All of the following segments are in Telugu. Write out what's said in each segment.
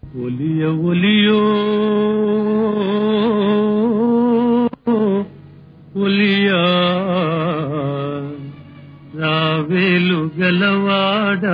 ఒలియ ఒలియో ఒలియా రావేలు గలవాడా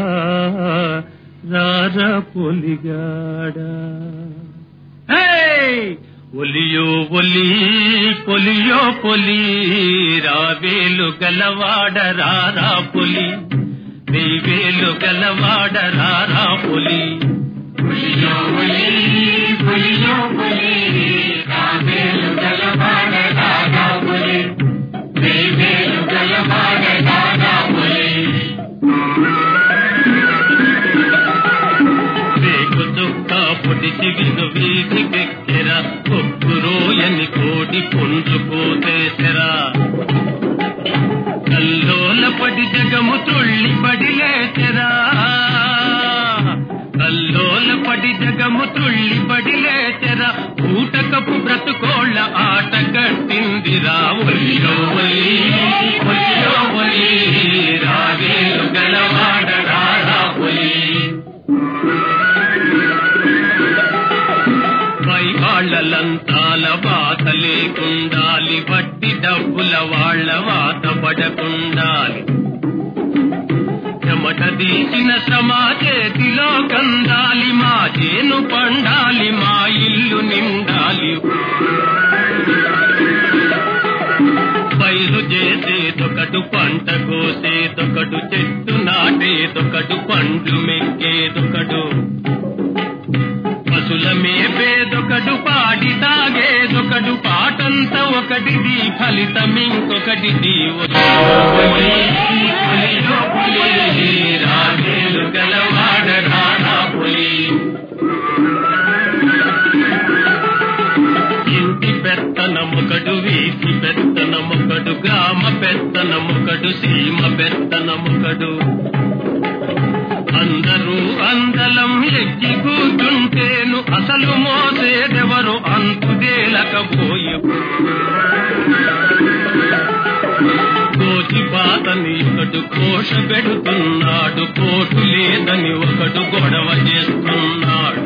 రారా పొలిగాడా హేయ్! ఒలియో ఒలి పొలియో పొలి రావేలు గలవాడ రారా పొలి వేవేలు గలవాడ రారా పొలి పులియో పులి పులియో పులి రావేలు గలవాడ దాదా పులి వేవేలు గలవాడ దాదా పులి రేకు చుక్క పొడిచి విను వీధికెక్కెరా ఒక్కురోయని కోడి పొందుకోతేసెరా కల్లోల పడి జగము తుళ్ళి పడి లేచెరా కల్లోల పడి జగము తుళ్ళి పడి లేచెరా ఊటకపు బ్రతుకోళ్ళ ఆట కట్టిందిరా ఒలియో ఒలి ఒలియో ఒలి రావేలు గలవాడ రారా ఒలి పై వాళ్ళలంతాల వాత లేకుండాలి వట్టి డబ్బుల వాళ్ళ వాత పడకుండాలి చెమట తీసిన శ్రమ చేతిలో కందాలి మా చేను పండాలి మా ఇల్లు నిండాలి పైరు చేసేదొకడు పంట కోసేదొకడు చెట్టు నాటేదొకడు పండ్లు మెక్కేదొకడు పశుల మేపేదొకడు పాడి తాగేదొకడు పాటంతా ఒకటిది ఫలితం ఇంకొకటిది ఒలి, ఒలియో పులి, రాగేలు గలవాడ రానా పులి ఇంటి పెత్తనమొకడు వీధి పెత్తనమొకడు గ్రామ పెత్తనమొకడు సీమ పెత్తనమొకడు అందరూ అందలం ఎక్కి కూర్చుంటేను అసలు మోసేదెవరు అంతుదేలకపోయి కోచి పాతని ఒకడు కోష పెడుతున్నాడు కోటు లేదని ఒకడు గొడవ చేస్తున్నాడు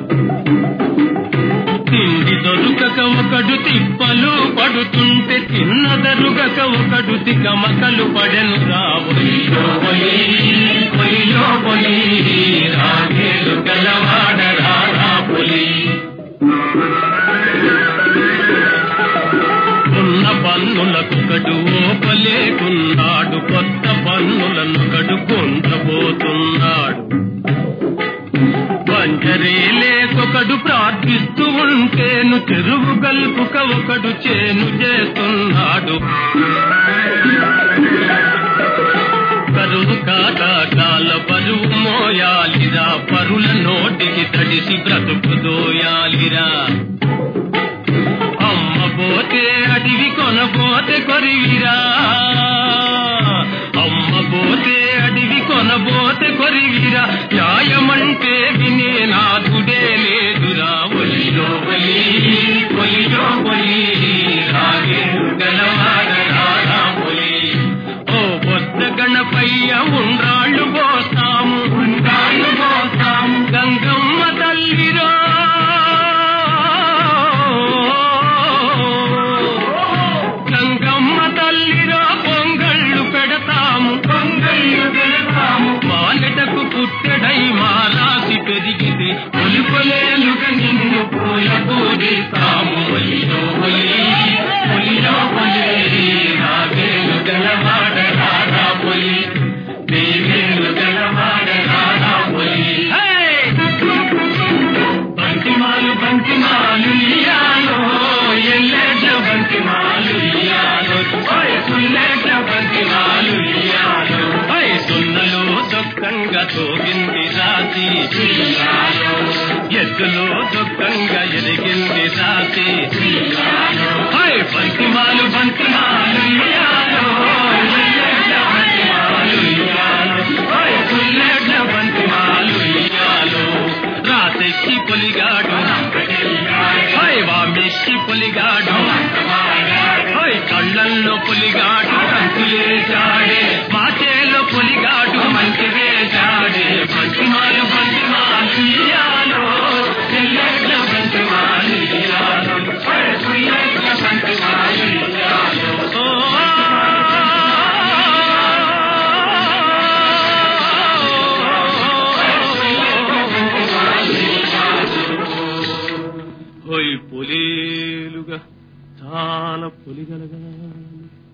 తిండి దొరుకక ఒకడు తిప్పలు పడుతుంటే తిన్న దరుగక ఒకడు తికమకలు పడెను రావయ్యో పొయ్యో పొలి రాగేలు గలవాడ రారా పొలి ఉన్న పన్నులకొకడు ఓపలేకున్నాడు కొత్త పన్నులనొకడు కొంటబోతున్నాడు పంజరే లేకొకడు ప్రార్థిస్తూ ఉంటేను చెరువు గల్పుక ఒకడు చేను చేస్తున్నాడు కరువు కాటాకాల బరువు మోయాలిరా పరుల నోటికి తడిసి బ్రతుకు దోయాలిరా అమ్మ పోతే అడివి కొనపోతే కొరివిరా అమ్మ పోతే అడివి కొనపోతే కొరివిరా న్యాయమంటే వినే నాథుడే లేదురా ఒలిలో ఒలి ఒలిలో ఒలి రాగేరు గలవాడ రారా ఒలి ఓ బొద్ద గణపయ్య ఉండ్రాళ్ళు పోస్తాము ఉండ్రాళ్ళు పోస్తాము గంగమ్మ తల్లిరో గంగమ్మ తల్లిరో పొంగళ్ళు పెడతాము పొంగళ్ళు పెడతాము మాలటకు పుట్టడై మా రాసి పెరిగితే ఒలిపలేలుగా నిన్ను పూల పూజిస్తాము ఒలిలో ఒలి ఒలిలో ఒలి రాగేలు గలవాడ రారా ఒలి దేవేలు గలవాడ రారా ఒలి బంతిమాలు బంతిమాలు ఇయ్యాలో ఎల్లేట బంతిమాలు ఇయ్యాలో ఓయ్ సుల్లేట బంతిమాలు ఇయ్యాలో ఓయ్ సున్నలో దుఃఖంగా తోగింది రాతి ఎద్దులో దుఃఖంగా ఎదిగింది రాతి ఓయ్ బంతిమాలు బంతిమాలు ఇయ్యాలో ఎల్లేట బంతిమాలు ఇయ్యాలో ఓయ్ సుల్లేట బంతిమాలు ఇయ్యాలో రాతెక్కి పొలిగాడు హోయ్ వామెక్కి పొలిగాడు హోయ్ కళ్ళల్లో పొలిగాడు కంతులేశాడే మాచేలో పొలిగాడు మంచి వేశాడే మంచిమాలు మంచిమాలు ఇయ్యాలో హోయ్ పొలేలుగా చాలా పొలిగలగా